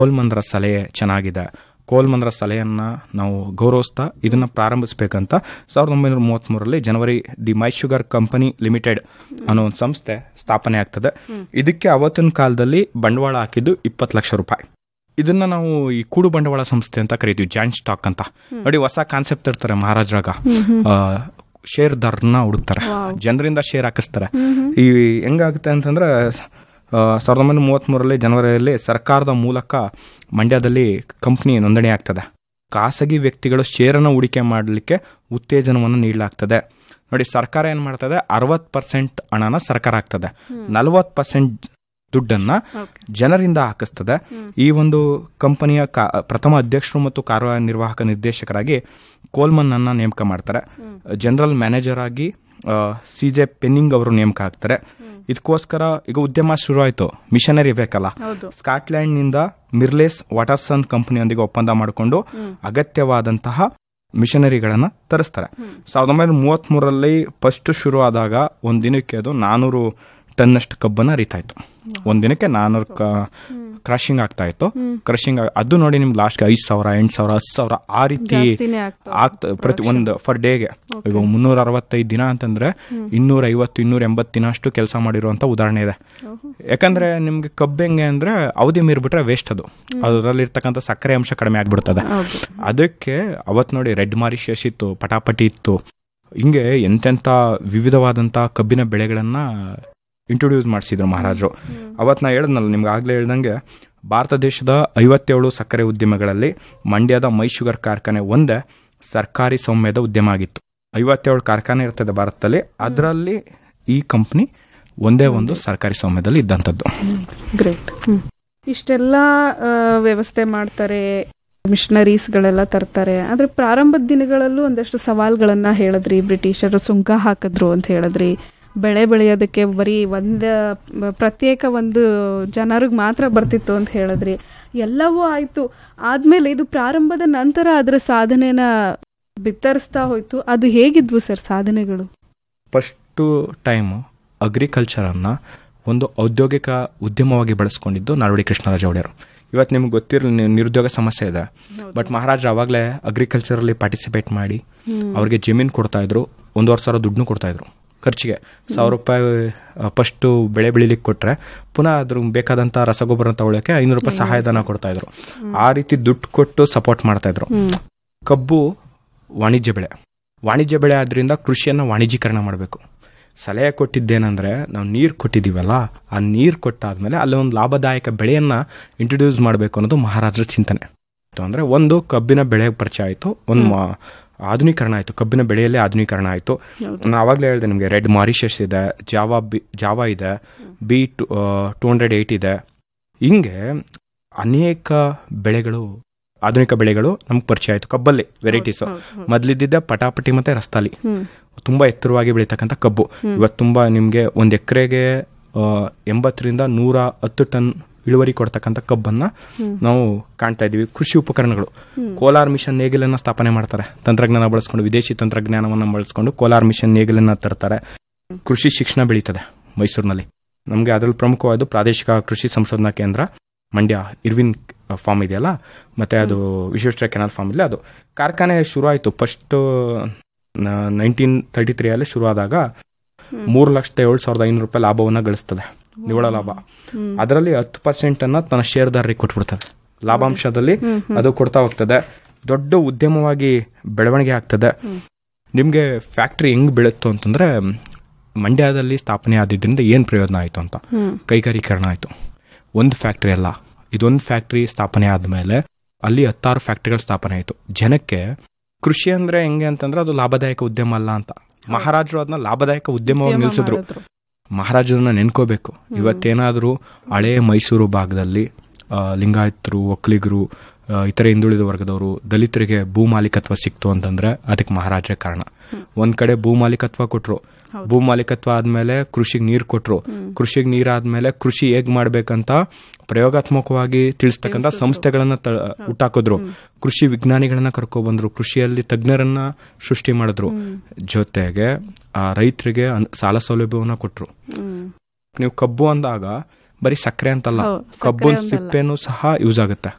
ಕೋಲ್ಮಂದ್ರ ಸಲಹೆ ಚೆನ್ನಾಗಿದೆ ಕೋಲ್ಮಂದ್ರ ಸಲಹೆಯನ್ನ ನಾವು ಗೌರವಿಸ್ತಾ ಇದನ್ನ ಪ್ರಾರಂಭಿಸಬೇಕಂತ ಸಾವಿರದ ಒಂಬೈನೂರ ಮೂವತ್ಮೂರರಲ್ಲಿ ಜನವರಿ the my sugar company limited ಅನ್ನೋ ಒಂದು ಸಂಸ್ಥೆ ಸ್ಥಾಪನೆ ಆಗ್ತದೆ ಇದಕ್ಕೆ ಅವತ್ತಿನ ಕಾಲದಲ್ಲಿ ಬಂಡವಾಳ ಹಾಕಿದ್ದು ಇಪ್ಪತ್ತು ಲಕ್ಷ ರೂಪಾಯಿ ಇದನ್ನ ನಾವು ಈ ಕೂಡು ಬಂಡವಾಳ ಸಂಸ್ಥೆ ಅಂತ ಕರಿತೀವಿ ಜಾಯಿಂಟ್ ಸ್ಟಾಕ್ ಅಂತ ನೋಡಿ ಹೊಸ ಕಾನ್ಸೆಪ್ಟ್ ಇರ್ತಾರೆ ಮಹಾರಾಜರಾಗ ಶೇರ್ದಾರನ್ನ ಹುಡುಕ್ತಾರೆ ಜನರಿಂದ ಶೇರ್ ಹಾಕಿಸ್ತಾರೆ ಈ ಹೆಂಗಾಗುತ್ತೆ ಅಂತಂದ್ರೆ ಆ, ಸಾವಿರದ ಒಂಬೈನೂರ ಮೂವತ್ತ್ಮೂರರಲ್ಲಿ ಜನವರಿಯಲ್ಲಿ ಸರ್ಕಾರದ ಮೂಲಕ ಮಂಡ್ಯದಲ್ಲಿ ಕಂಪ್ನಿ ನೋಂದಣಿ ಆಗ್ತದೆ ಖಾಸಗಿ ವ್ಯಕ್ತಿಗಳು ಶೇರನ್ನು ಹೂಡಿಕೆ ಮಾಡಲಿಕ್ಕೆ ಉತ್ತೇಜನವನ್ನು ನೀಡಲಾಗ್ತದೆ ನೋಡಿ ಸರ್ಕಾರ ಏನ್ ಮಾಡ್ತದೆ ಅರವತ್ತು ಪರ್ಸೆಂಟ್ ಹಣನ ಸರ್ಕಾರ ಹಾಕ್ತದೆ ನಲವತ್ತು ಪರ್ಸೆಂಟ್ ದುಡ್ಡನ್ನ ಜನರಿಂದ ಹಾಕಿಸ್ತದೆ ಈ ಒಂದು ಕಂಪನಿಯ ಕಾ- ಪ್ರಥಮ ಅಧ್ಯಕ್ಷರು ಮತ್ತು ಕಾರ್ಯನಿರ್ವಾಹಕ ನಿರ್ದೇಶಕರಾಗಿ ಕೋಲ್ಮನ್ ಅನ್ನ ನೇಮಕ ಮಾಡ್ತಾರೆ ಜನರಲ್ ಮ್ಯಾನೇಜರ್ ಆಗಿ ಸಿ ಜೆ ಪೆನ್ನಿಂಗ್ ಅವರು ನೇಮಕ ಆಗ್ತಾರೆ ಇದಕ್ಕೋಸ್ಕರ ಈಗ ಉದ್ಯಮ ಶುರು ಆಯ್ತು ಮಿಷನರಿ ಬೇಕಲ್ಲ ಹೌದು ಸ್ಕಾಟ್ಲೆಂಡ್ ನಿಂದ ಮಿರ್ಲೇಸ್ ವಾಟರ್ಸನ್ ಕಂಪನಿಯೊಂದಿಗೆ ಒಪ್ಪಂದ ಮಾಡಿಕೊಂಡು ಅಗತ್ಯವಾದಂತಹ ಮಿಷನರಿಗಳನ್ನ ತರಿಸ್ತಾರೆ ಸಾವಿರದ ಒಂಬೈನೂರ ಮೂವತ್ತ್ ಮೂರರಲ್ಲಿ ಫಸ್ಟ್ ಶುರು ಆದಾಗ ಒಂದ್ ದಿನಕ್ಕೆ ಅದು ನಾನೂರು ಟನ್ನಷ್ಟು ಕಬ್ಬನ್ನ ಅರಿತಾ ಇತ್ತು ಒಂದ್ ದಿನಕ್ಕೆ ನಾನೂರು ಕ್ರಶಿಂಗ್ ಆಗ್ತಾ ಇತ್ತು ಕ್ರಶಿಂಗ್ ಅದು ನೋಡಿ ನಿಮ್ಗೆ ಲಾಸ್ಟ್ ಐದ್ ಸಾವಿರ ಎಂಟ್ ಸಾವಿರ ಹತ್ತು ಸಾವಿರ ಆ ರೀತಿ ಜಾಸ್ತಿನೇ ಆಗ್ತಾ ಆಗ್ತ ಪ್ರತಿ ಒಂದು ಫರ್ ಡೇಗೆ ಈಗ ಮುನ್ನೂರ ಅರವತ್ತೈದು ದಿನ ಅಂತಂದ್ರೆ ಇನ್ನೂರ ಐವತ್ತು ಇನ್ನೂರ ಎಂಬತ್ತು ದಿನ ಅಷ್ಟು ಕೆಲಸ ಮಾಡಿರುವಂತ ಉದಾಹರಣೆ ಇದೆ ಯಾಕಂದ್ರೆ ನಿಮ್ಗೆ ಕಬ್ಬು ಹೆಂಗೆ ಅಂದ್ರೆ ಅವಧಿ ಮೀರ್ಬಿಟ್ರೆ ವೇಸ್ಟ್ ಅದು ಅದರಲ್ಲಿರ್ತಕ್ಕಂಥ ಸಕ್ಕರೆ ಅಂಶ ಕಡಿಮೆ ಆಗ್ಬಿಡ್ತದೆ ಹೌದು ಅದಕ್ಕೆ ಅವತ್ ನೋಡಿ ರೆಡ್ ಮಾರಿಷಸ್ ಇತ್ತು ಪಟಾಪಟಿ ಇತ್ತು ಹಿಂಗೆ ಎಂತೆಂಥ ವಿವಿಧವಾದಂಥ ಕಬ್ಬಿನ ಬೆಳೆಗಳನ್ನ ಇಂಟ್ರೊಡ್ಯೂಸ್ ಮಾಡಿಸಿದ್ರು ಮಹಾರಾಜರು ಅವತ್ ನಾ ಹೇಳ್ದನಲ್ಲ ನಿಮ್ಗೆ ಆಗ್ಲೇ ಹೇಳ್ದಂಗೆ ಭಾರತ ದೇಶದ ಐವತ್ತೇಳು ಸಕ್ಕರೆ ಉದ್ಯಮಗಳಲ್ಲಿ ಮಂಡ್ಯದ ಮೈ ಶುಗರ್ ಕಾರ್ಖಾನೆ ಒಂದೇ ಸರ್ಕಾರಿ ಸೌಮ್ಯದ ಉದ್ಯಮ ಆಗಿತ್ತು ಐವತ್ತೇಳು ಕಾರ್ಖಾನೆ ಇರ್ತದೆ ಭಾರತದಲ್ಲಿ ಅದರಲ್ಲಿ ಈ ಕಂಪ್ನಿ ಒಂದೇ ಒಂದು ಸರ್ಕಾರಿ ಸೌಮ್ಯದಲ್ಲಿ ಇದ್ದಂಥದ್ದು ಗ್ರೇಟ್ ಇಷ್ಟೆಲ್ಲ ಆ, ವ್ಯವಸ್ಥೆ ಮಾಡ್ತಾರೆ ಮಿಷನರೀಸ್ಗಳೆಲ್ಲ ತರ್ತಾರೆ ಆದ್ರೆ ಪ್ರಾರಂಭದ ದಿನಗಳಲ್ಲೂ ಒಂದಷ್ಟು ಸವಾಲ್ಗಳನ್ನ ಹೇಳಿದ್ರಿ ಬ್ರಿಟಿಷರು ಸುಂಕ ಹಾಕಿದ್ರು ಅಂತ ಹೇಳಿದ್ರಿ ಬೆಳೆ ಬೆಳೆಯೋದಕ್ಕೆ ಬರೀ ಒಂದ ಪ್ರತ್ಯೇಕ ಒಂದು ಜನರಿಗೆ ಮಾತ್ರ ಬರ್ತಿತ್ತು ಅಂತ ಹೇಳಿದ್ರಿ ಎಲ್ಲವೂ ಆಯ್ತು ಆದ್ಮೇಲೆ ಇದು ಪ್ರಾರಂಭದ ನಂತರ ಅದರ ಸಾಧನೆನ ಬಿತ್ತರಿಸ್ತಾ ಹೋಯ್ತು ಅದು ಹೇಗಿದ್ವು ಸರ್ ಸಾಧನೆಗಳು ಫಸ್ಟು ಟೈಮ್ ಅಗ್ರಿಕಲ್ಚರನ್ನ ಒಂದು ಔದ್ಯೋಗಿಕ ಉದ್ಯಮವಾಗಿ ಬಳಸ್ಕೊಂಡಿದ್ದು ನಾಲ್ವಡಿ ಕೃಷ್ಣರಾಜ ಒಡೆಯರು ಇವತ್ತು ನಿಮ್ಗೆ ಗೊತ್ತಿರಲಿ ನಿರುದ್ಯೋಗ ಸಮಸ್ಯೆ ಇದೆ ಬಟ್ ಮಹಾರಾಜರು ಅವಾಗಲೇ ಅಗ್ರಿಕಲ್ಚರಲ್ಲಿ ಪಾರ್ಟಿಸಿಪೇಟ್ ಮಾಡಿ ಅವ್ರಿಗೆ ಜಮೀನು ಕೊಡ್ತಾ ಇದ್ರು ಒಂದೂವರೆ ಸಾವಿರ ದುಡ್ಡು ಕೊಡ್ತಾ ಇದ್ರು ಖರ್ಚಿಗೆ ಸಾವಿರ ರೂಪಾಯಿ ಫಸ್ಟು ಬೆಳೆ ಬೆಳಿಲಿಕ್ಕೆ ಕೊಟ್ರೆ ಪುನಃ ಅದ್ರ ಬೇಕಾದಂತ ರಸಗೊಬ್ಬರ ತಗೊಳ್ಳೋಕೆ ಐನೂರು ರೂಪಾಯಿ ಸಹಾಯಧನ ಕೊಡ್ತಾ ಇದ್ರು ಆ ರೀತಿ ದುಡ್ಡು ಕೊಟ್ಟು ಸಪೋರ್ಟ್ ಮಾಡ್ತಾ ಇದ್ರು ಕಬ್ಬು ವಾಣಿಜ್ಯ ಬೆಳೆ ವಾಣಿಜ್ಯ ಬೆಳೆ ಆದ್ರಿಂದ ಕೃಷಿಯನ್ನು ವಾಣಿಜ್ಯೀಕರಣ ಮಾಡಬೇಕು ಸಲಹೆ ಕೊಟ್ಟಿದ್ದೇನೆಂದ್ರೆ ನಾವು ನೀರು ಕೊಟ್ಟಿದ್ದೀವಲ್ಲ ಆ ನೀರು ಕೊಟ್ಟಾದ್ಮೇಲೆ ಅಲ್ಲಿ ಒಂದು ಲಾಭದಾಯಕ ಬೆಳೆಯನ್ನ ಇಂಟ್ರೊಡ್ಯೂಸ್ ಮಾಡಬೇಕು ಅನ್ನೋದು ಮಹಾರಾಜರ ಚಿಂತನೆ ಅಂದ್ರೆ ಒಂದು ಕಬ್ಬಿನ ಬೆಳೆ ಪರಿಚಯ ಆಯಿತು ಒಂದು ಮಾ- ಆಧುನೀಕರಣ ಆಯಿತು ಕಬ್ಬಿನ ಬೆಳೆಯಲ್ಲೇ ಆಧುನೀಕರಣ ಆಯಿತು ನಾನು ಆವಾಗಲೇ ಹೇಳಿದೆ ನಿಮಗೆ ರೆಡ್ ಮಾರಿಷಸ್ ಇದೆ ಜಾವಾ ಬಿ ಜಾವಾ ಇದೆ B two two hundred eight ಇದೆ ಹಿಂಗೆ ಅನೇಕ ಬೆಳೆಗಳು ಆಧುನಿಕ ಬೆಳೆಗಳು ನಮ್ಗೆ ಪರಿಚಯ ಆಯಿತು ಕಬ್ಬಲ್ಲಿ ವೆರೈಟೀಸ್ ಮೊದಲಿದ್ದಿದ್ದೆ ಪಟಾಪಟಿ ಮತ್ತೆ ರಸ್ತಾಲಿ ಹ್ಮ್ ತುಂಬಾ ಎತ್ತರವಾಗಿ ಬೆಳೀತಕ್ಕಂಥ ಕಬ್ಬು ಇವತ್ತು ತುಂಬಾ ನಿಮ್ಗೆ ಒಂದ್ ಎಕರೆಗೆ ಎಂಬತ್ತರಿಂದ ನೂರ ಹತ್ತು ಟನ್ ಇಳುವರಿ ಕೊಡ್ತಕ್ಕಂಥ ಕಬ್ಬನ್ನ ನಾವು ಕಾಣ್ತಾ ಇದೀವಿ ಕೃಷಿ ಉಪಕರಣಗಳು ಕೋಲಾರ್ ಮಿಷನ್ ನೇಗಿಲನ್ನ ಸ್ಥಾಪನೆ ಮಾಡ್ತಾರೆ ತಂತ್ರಜ್ಞಾನ ಬಳಸ್ಕೊಂಡು ವಿದೇಶಿ ತಂತ್ರಜ್ಞಾನವನ್ನ ಬಳಸ್ಕೊಂಡು ಕೋಲಾರ್ ಮಿಷನ್ ನೇಗಿಲನ್ನ ತರ್ತಾರೆ ಕೃಷಿ ಶಿಕ್ಷಣ ಬೆಳೀತದೆ ಮೈಸೂರಿನಲ್ಲಿ ನಮಗೆ ಅದರಲ್ಲಿ ಪ್ರಮುಖವಾದ ಪ್ರಾದೇಶಿಕ ಕೃಷಿ ಸಂಶೋಧನಾ ಕೇಂದ್ರ ಮಂಡ್ಯ ಇರ್ವಿನ್ ಫಾರ್ಮ್ ಇದೆಯಲ್ಲ ಮತ್ತೆ ಅದು ವಿಶ್ವೇಶ್ವರ ಕೆನಾಲ್ ಫಾರ್ಮ್ ಇಲ್ಲ ಅದು ಕಾರ್ಖಾನೆ ಶುರು ಆಯಿತು ಫಸ್ಟ್ ನೈನ್ಟೀನ್ ತರ್ಟಿ ತ್ರೀ ಅಲ್ಲಿ ಶುರು ಆದಾಗ ಮೂರು ಲಕ್ಷದ ಏಳು ಸಾವಿರದ ಐನೂರು ರೂಪಾಯಿ ಲಾಭವನ್ನ ಗಳಿಸ್ತದೆ ನಿವ್ವಳ ಲಾಭ ಅದರಲ್ಲಿ ಹತ್ತು ಪರ್ಸೆಂಟ್ ಅನ್ನ ತನ್ನ ಶೇರ್ದಾರರಿಗೆ ಕೊಟ್ಬಿಡ್ತದೆ ಲಾಭಾಂಶದಲ್ಲಿ ಅದು ಕೊಡ್ತಾ ಹೋಗ್ತದೆ ದೊಡ್ಡ ಉದ್ಯಮವಾಗಿ ಬೆಳವಣಿಗೆ ಆಗ್ತದೆ ನಿಮ್ಗೆ ಫ್ಯಾಕ್ಟ್ರಿ ಹೆಂಗ್ ಬೆಳೀತು ಅಂತಂದ್ರೆ ಮಂಡ್ಯದಲ್ಲಿ ಸ್ಥಾಪನೆ ಆದಿದ್ರಿಂದ ಏನ್ ಪ್ರಯೋಜನ ಆಯ್ತು ಅಂತ ಹ್ಮ್ ಕೈಗಾರೀಕರಣ ಆಯ್ತು ಒಂದು ಫ್ಯಾಕ್ಟ್ರಿ ಅಲ್ಲ ಇದೊಂದು ಫ್ಯಾಕ್ಟ್ರಿ ಸ್ಥಾಪನೆ ಆದ್ಮೇಲೆ ಅಲ್ಲಿ ಹತ್ತಾರು ಫ್ಯಾಕ್ಟ್ರಿಗಳು ಸ್ಥಾಪನೆ ಆಯ್ತು ಜನಕ್ಕೆ ಕೃಷಿ ಅಂದ್ರೆ ಹೆಂಗೆ ಅಂತಂದ್ರೆ ಅದು ಲಾಭದಾಯಕ ಉದ್ಯಮ ಅಲ್ಲ ಅಂತ ಮಹಾರಾಜರು ಅದನ್ನ ಲಾಭದಾಯಕ ಉದ್ಯಮವಾಗಿ ಉದ್ಯಮ ನಿಲ್ಸಿದ್ರು ಮಾಡಿದ್ರು. ಮಹಾರಾಜರನ್ನ ನೆನ್ಕೋಬೇಕು ಇವತ್ತೇನಾದ್ರೂ ಹಳೆ ಮೈಸೂರು ಭಾಗದಲ್ಲಿ ಆ, ಲಿಂಗಾಯತರು ಒಕ್ಕಲಿಗರು ಆ, ಇತರೆ ಹಿಂದುಳಿದ ವರ್ಗದವರು ದಲಿತರಿಗೆ ಭೂ ಮಾಲೀಕತ್ವ ಸಿಕ್ತು ಅಂತಂದ್ರೆ ಅದಕ್ಕೆ ಮಹಾರಾಜರೇ ಕಾರಣ ಒಂದ್ ಕಡೆ ಭೂ ಮಾಲೀಕತ್ವ ಕೊಟ್ರು ಭೂ ಮಾಲೀಕತ್ವ ಆದ್ಮೇಲೆ ಕೃಷಿಗೆ ನೀರ್ ಕೊಟ್ರು ಕೃಷಿಗೆ ನೀರ್ ಆದ್ಮೇಲೆ ಕೃಷಿ ಹೇಗ್ ಮಾಡ್ಬೇಕಂತ ಪ್ರಯೋಗಾತ್ಮಕವಾಗಿ ತಿಳಿಸ್ತಕ್ಕಂಥ ಸಂಸ್ಥೆಗಳನ್ನ ತ- ಹುಟ್ಟಾಕಿದ್ರು ಕೃಷಿ ವಿಜ್ಞಾನಿಗಳನ್ನ ಕರ್ಕೊಬಂದ್ರು ಕೃಷಿಯಲ್ಲಿ ತಜ್ಞರನ್ನ ಸೃಷ್ಟಿ ಮಾಡಿದ್ರು ಜೊತೆಗೆ ಆ ರೈತರಿಗೆ ಅನ್- ಸಾಲ ಸೌಲಭ್ಯವನ್ನ ಕೊಟ್ರು ಹ್ಮ್ ನೀವು ಕಬ್ಬು ಅಂದಾಗ ಬರೀ ಸಕ್ಕರೆ ಅಂತಲ್ಲ ಹೌದು, ಸಕ್ಕರೆ ಕಬ್ಬನ್ ಒಂದಲ್ಲ. ಸಿಪ್ಪೆನೂ ಸಹ ಯೂಸ್ ಆಗುತ್ತೆ